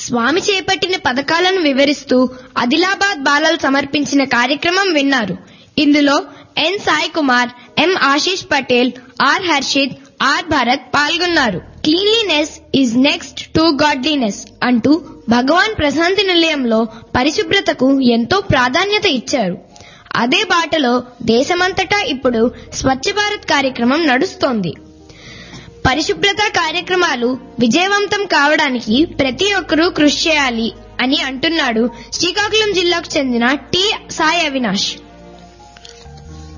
స్వామి చేపట్టిన పథకాలను వివరిస్తూ ఆదిలాబాద్ బాలలు సమర్పించిన కార్యక్రమం విన్నారు ఇందులో N Sai Kumar M Ashish Patel R Harshit R Bharat పాల్గొన్నారు cleanliness is next to godliness అంటూ భగవాన్ ప్రశాంతి నిలయంలో పరిశుభ్రతకు ఎంతో ప్రాధాన్యత ఇచ్చారు అదే బాటలో దేశమంతటా ఇప్పుడు స్వచ్ఛ భారత్ కార్యక్రమం నడుస్తోంది పరిశుభ్రత కార్యక్రమాలు విజయవంతం కావడానికి ప్రతి ఒక్కరూ కృషి చేయాలి అని అంటున్నాడు శ్రీకాకుళం జిల్లాకు చెందిన టి సాయి అవినాష్